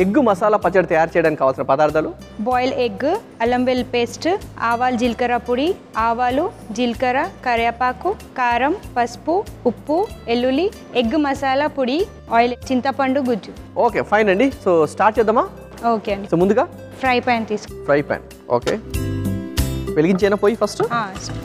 Egg masala పచ్చడి తయారు చేయడానికి కావాల్సిన పదార్థాలు బాయిల్ ఎగ్ అల్లం వెల్లుల్లి పేస్ట్ ఆవాలు జీలకర్ర పొడి ఆవాలు జీలకర్ర కరివేపాకు కారం పసుపు ఉప్పు ఎల్లుల్లి ఎగ్ మసాలా పొడి ఆయిల్ చింతపండు గుజ్జు ఓకే ఫైన్ అండి సో స్టార్ట్ చేద్దామా ఓకే అండి సో ముందుగా ఫ్రై పాన్ తీసుకు ఫ్రై ప్యాన్ ఓకే వెలిగించేనా పోయి ఫస్ట్ ఆ,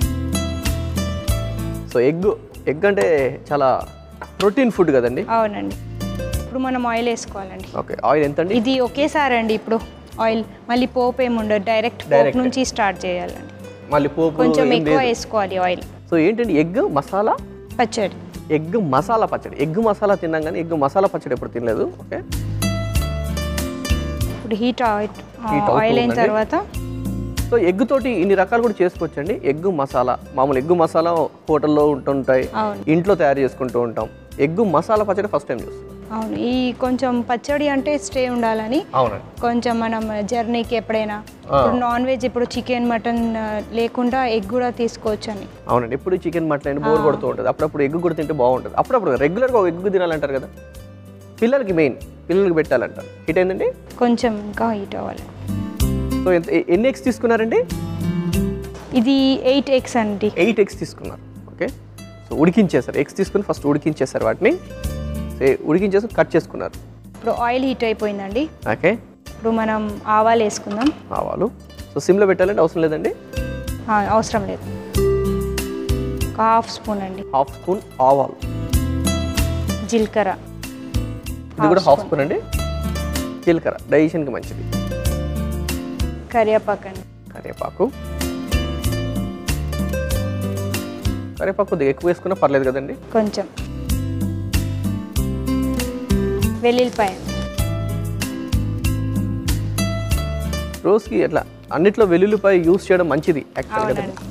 సో ఎగ్ ఎగ్ అంటే చాలా ప్రోటీన్ ఫుడ్ కదండి అవునండి ఇప్పుడు మనం ఆయిల్ వేసుకోవాలండి ఓకే ఆయిల్ ఎంత అండి ఇది ఒకేసారి అండి ఇప్పుడు ఆయిల్ మళ్ళీ పోపు ఏమి ఉండదు డైరెక్ట్ పోపు Direct. నుంచి స్టార్ట్ చేయాలండి మళ్ళీ పోపు కొంచెం ఏం ఎక్కువ లేదు. వేసుకోవాలి ఆయిల్ సో ఏంటండి ఎగ్ మసాలా పచ్చడి ఎగ్ మసాలా పచ్చడి ఎగ్ మసాలా తిన్నాం కానీ ఎగ్ మసాలా పచ్చడి ఎప్పుడు తినలేదు ఓకే ఇప్పుడు హీట్ ఆయిల్ Heat అవుతూ ఆయిల్ అయిన ఉందండి. తర్వాత సో ఎగ్ తోటి ఇన్ని రకాలు కూడా చేసుకోవచ్చండి ఎగ్ మసాలా మామూలు ఎగ్ మసాలా హోటల్లో ఉంటుంటాయి అవును. ఇంట్లో తయారు చేసుకుంటూ ఉంటాం ఎగ్ మసాలా పచ్చడి ఫస్ట్ టైం చూస్తున్నాం అవును ఈ కొంచెం పచ్చడి అంటే స్టే ఉండాలని అవునండి కొంచెం మనం జర్నీకి ఎప్పుడైనా ఇప్పుడు నాన్ వెజ్ ఇప్పుడు చికెన్ మటన్ లేకుండా ఎగ్ కూడా తీసుకోవచ్చు అని అవునండి ఎప్పుడు చికెన్ మటన్ బోర్ కొడుతూ ఉంటుంది అప్పుడప్పుడు ఎగ్ కూడా తింటే బాగుంటుంది అప్పుడప్పుడు రెగ్యులర్గా ఒక ఎగ్ తినాలంటారు కదా పిల్లలకి మెయిన్ పిల్లలకి పెట్టాలంటారు హిట్ అయిందండి కొంచెం ఇంకా హీట్ అవ్వాలి సో ఎంత ఎ- ఎన్ని ఎగ్స్ తీసుకున్నారండి ఇది ఎయిట్ ఎగ్స్ అండి ఎయిట్ ఎగ్స్ తీసుకున్నారు ఓకే సో ఉడికించేశారు ఎగ్స్ తీసుకుని ఫస్ట్ ఉడికించేశారు వాటిని సో ఉడికించేసి కట్ చేసుకున్నారు ఇప్పుడు ఆయిల్ హీట్ అయిపోయిందండి ఓకే ఇప్పుడు మనం ఆవాలు వేసుకుందాం ఆవాలు సో సిమ్లో పెట్టాలంటే అవసరం లేదండి ఆ, అవసరం లేదు ఒక హాఫ్ స్పూన్ అండి హాఫ్ స్పూన్ ఆవాలు జీలకర్ర ఇది కూడా హాఫ్ స్పూన్ అండి జీలకర్ర డైజెషన్కి మంచిది కరివేపాకు అండి కరివేపాకు కరివేపాకు కొద్దిగా ఎక్కువ వేసుకున్నా పర్లేదు కదండి కొంచెం వెల్లుల్లిపాయ రోజుకి ఎట్లా అన్నిట్లో వెల్లుల్లిపాయ యూస్ చేయడం మంచిది యాక్చువల్ కదండి అవునండి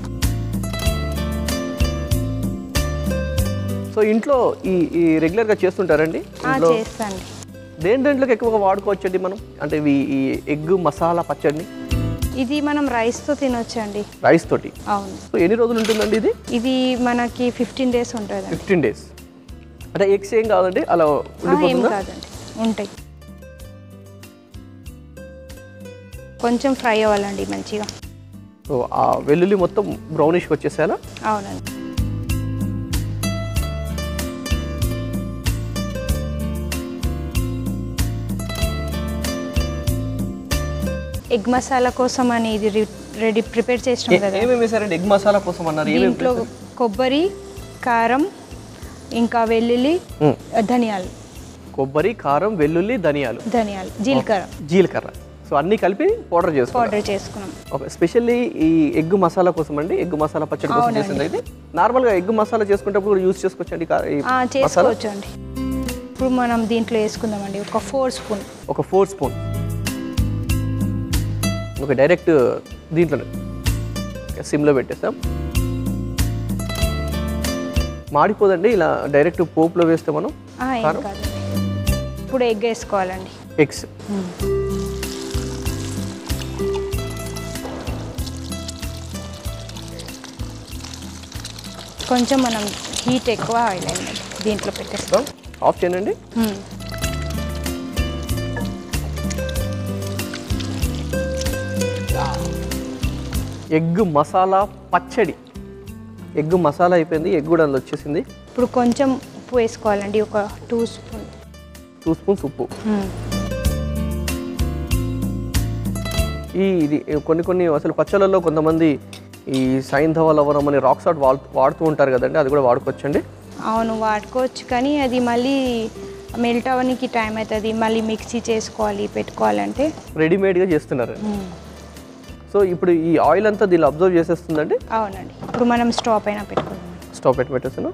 సో ఇంట్లో ఈ ఈ రెగ్యులర్గా చేస్తుంటారండి ఆ, ఇంట్లో చేస్తాండి దేని దేంట్లోకి ఎక్కువగా వాడుకోవచ్చండి మనం అంటే ఇవి ఈ ఎగ్ మసాలా పచ్చడిని ఇది మనం రైస్తో తినొచ్చు అండి రైస్ తోటి అవును సో ఎన్ని రోజులు ఉంటుందండి ఇది ఇది మనకి ఫిఫ్టీన్ డేస్ ఉంటుందండి ఫిఫ్టీన్ డేస్ అంటే ఎగ్స్ ఏం కాదండి అలా ఆ, ఏం ఉండిపోతుందా కాదండి ఉంటాయి కొంచెం ఫ్రై అవ్వాలండి మంచిగా సో ఆ వెల్లుల్లి మొత్తం బ్రౌనిష్కి వచ్చేసేలా అవునండి ఎగ్ మసాలా కోసం అని ఇది రెడీ ప్రిపేర్ చేసినాం కదా ఏమేమి వేసారండి ఎగ్ మసాలా కోసం అన్నారు ఏమేమి దీంట్లో కొబ్బరి కారం ఇంకా వెల్లుల్లి మ్మ్. ధనియాలు కొబ్బరి కారం వెల్లుల్లి ధనియాలు ధనియాలు జీలకర్ర జీలకర్ర సో అన్నీ కలిపి పౌడర్ చేసుకోవాలి పౌడర్ చేసుకున్నాం ఓకే స్పెషల్లీ ఈ ఎగ్ మసాలా కోసం అండి ఎగ్ మసాలా పచ్చడి కోసం అవునండి. చేసింది అయితే నార్మల్గా ఎగ్ మసాలా చేసుకునేటప్పుడు కూడా యూజ్ చేసుకోవచ్చండి కా- ఈ ఆ, మసాలా చేసుకోవచ్చు అండి ఇప్పుడు మనం దీంట్లో వేసుకుందామండి ఒక ఫోర్ స్పూన్ ఒక ఫోర్ స్పూన్ ఒక డైరెక్ట్ దీంట్లోనే ఓకే, సిమ్లో పెట్టేస్తాం మాడిపోదండి ఇలా డైరెక్ట్ పోపులో వేస్తే మనం ఏం కారం? కాదండి ఇప్పుడు ఎగ్ వేసుకోవాలండి ఎగ్స్ కొంచెం మనం హీట్ ఎక్కువ ఆయిల్ అయింది దీంట్లో పెట్టేస్తాం ఆఫ్ చేయండి మ్మ్. ఎగ్ మసాలా పచ్చడి ఎగ్ మసాలా అయిపోయింది ఎగ్ కూడా అందులో వచ్చేసింది ఇప్పుడు కొంచెం ఉప్పు వేసుకోవాలండి ఒక టూ స్పూన్ టూ స్పూన్స్ ఉప్పు ఈ ఇది కొన్ని కొన్ని అసలు పచ్చళ్ళలో కొంతమంది ఈ సైంధవ లవణం అనే రాక్ సాల్ట్ వాడు వాడుతూ ఉంటారు కదండి అది కూడా వాడుకోవచ్చండి అవును వాడుకోవచ్చు కానీ అది మళ్ళీ మెల్ట్ అవ్వడానికి టైం అవుతుంది మళ్ళీ మిక్సీ చేసుకోవాలి పెట్టుకోవాలంటే రెడీమేడ్గా చేస్తున్నారు సో ఇప్పుడు ఈ ఆయిల్ అంతా దీనిలో అబ్జర్వ్ చేసేస్తుందండి అవునండి ఇప్పుడు మనం స్టవ్ పైన పెట్టుకుందాం స్టవ్ పెట్టి పెట్టేస్తాను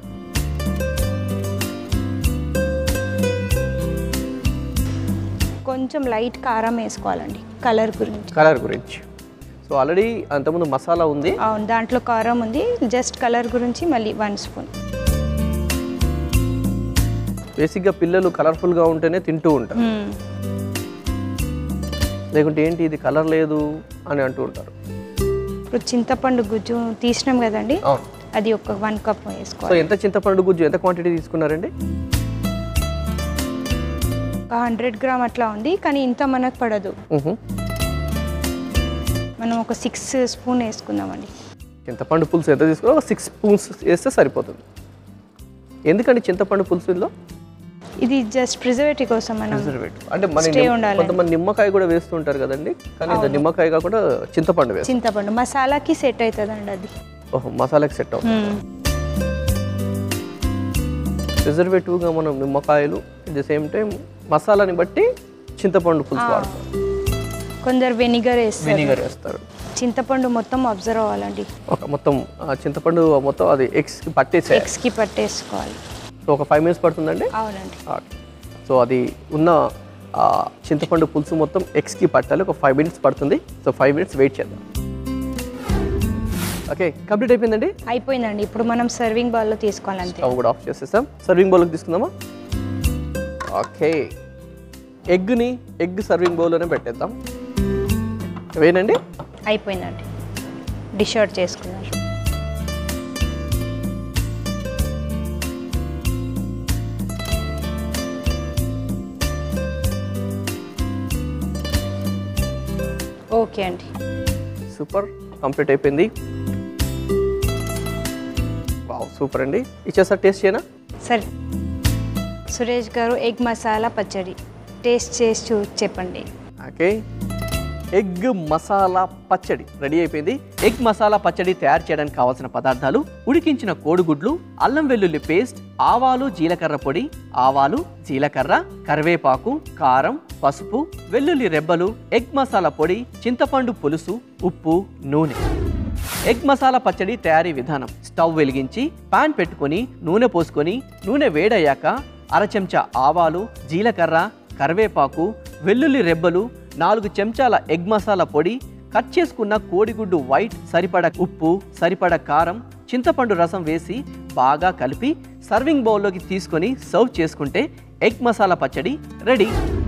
కొంచెం లైట్ కారం వేసుకోవాలండి కలర్ గురించి కలర్ గురించి సో ఆల్రెడీ అంతకుముందు మసాలా ఉంది అవును దాంట్లో కారం ఉంది జస్ట్ కలర్ గురించి మళ్ళీ వన్ స్పూన్ బేసిక్గా పిల్లలు కలర్ఫుల్గా ఉంటేనే తింటూ ఉంటారు లేకుంటే ఏంటి ఇది కలర్ లేదు అని అంటూ ఉంటారు ఇప్పుడు చింతపండు గుజ్జు తీసినాం కదండి అవును అది ఒక వన్ కప్ సో వేసుకోవాలి ఎంత చింతపండు గుజ్జు ఎంత క్వాంటిటీ తీసుకున్నారండి ఒక హండ్రెడ్ గ్రామ్ అట్లా ఉంది కానీ ఇంత మనకు పడదు మ్హూ. మనం ఒక సిక్స్ స్పూన్ వేసుకుందామండి చింతపండు పులుసు ఎంత తీసుకున్నా ఒక సిక్స్ స్పూన్స్ వేస్తే సరిపోతుంది ఎందుకండి చింతపండు పులుసులో ఇది జస్ట్ ప్రిజర్వేటివ్ కోసం మనం ప్రిజర్వేటివ్ అంటే మన Stay నిమ్మ- ఉండాలి. కొంతమంది నిమ్మకాయ కూడా వేస్తుంటారు కదండి కానీ ఇది నిమ్మకాయ కాకుండా చింతపండు వేస్తారు చింతపండు మసాలాకి సెట్ అవుతుందండి అది ఓహో మసాలాకి సెట్ అవుతుంది మ్మ్. ప్రిజర్వేటివ్గా మనం నిమ్మకాయలు ఎట్ ది సేమ్ టైం మసాలాని బట్టి చింతపండు పులుసు వాడతారు కొందరు వెనిగర్ వేస్తారు వినిగర్ వేస్తారు చింతపండు మొత్తం అబ్జర్వ్ అవ్వాలండి ఒక మొత్తం ఆ చింతపండు మొత్తం అది ఎగ్స్కి పట్టేసే ఎగ్స్కి పట్టేసుకోవాలి సో ఒక ఫైవ్ మినిట్స్ పడుతుందండి అవునండి ఓకే. సో అది ఉన్న ఆ చింతపండు పులుసు మొత్తం ఎగ్స్కి పట్టాలి ఒక ఫైవ్ మినిట్స్ పడుతుంది సో ఫైవ్ మినిట్స్ వెయిట్ చేద్దాం ఓకే కంప్లీట్ అయిపోయిందండి అయిపోయిందండి ఇప్పుడు మనం సర్వింగ్ బౌల్లో తీసుకోవాలి అంతే స్టవ్ కూడా ఆఫ్ చేసేసాం సర్వింగ్ బౌల్కి తీసుకుందామా ఓకే ఎగ్ని ఎగ్ సర్వింగ్ బౌల్లోనే పెట్టేద్దాం వేనండి అయిపోయిందండి డిష్ అవుట్ చేసుకున్నారు ఓకే అండి సూపర్ కంప్లీట్ అయిపోయింది వావ్ సూపర్ అండి ఇచ్చేసారి టేస్ట్ చేయనా సరే సురేష్ గారు ఎగ్ మసాలా పచ్చడి టేస్ట్ చేసి చూ చెప్పండి ఓకే ఎగ్ మసాలా పచ్చడి రెడీ అయిపోయింది ఎగ్ మసాలా పచ్చడి తయారు చేయడానికి కావాల్సిన పదార్థాలు ఉడికించిన కోడిగుడ్లు అల్లం వెల్లుల్లి పేస్ట్ ఆవాలు జీలకర్ర పొడి ఆవాలు జీలకర్ర కరివేపాకు కారం పసుపు వెల్లుల్లి రెబ్బలు ఎగ్ మసాలా పొడి చింతపండు పులుసు ఉప్పు నూనె ఎగ్ మసాలా పచ్చడి తయారీ విధానం స్టవ్ వెలిగించి పాన్ పెట్టుకొని నూనె పోసుకొని నూనె వేడయ్యాక అర చెంచా ఆవాలు జీలకర్ర కరివేపాకు వెల్లుల్లి రెబ్బలు నాలుగు చెంచాల ఎగ్ మసాలా పొడి కట్ చేసుకున్న కోడిగుడ్డు వైట్ సరిపడ ఉప్పు సరిపడ కారం చింతపండు రసం వేసి బాగా కలిపి సర్వింగ్ బౌల్లోకి తీసుకొని సర్వ్ చేసుకుంటే ఎగ్ మసాలా పచ్చడి రెడీ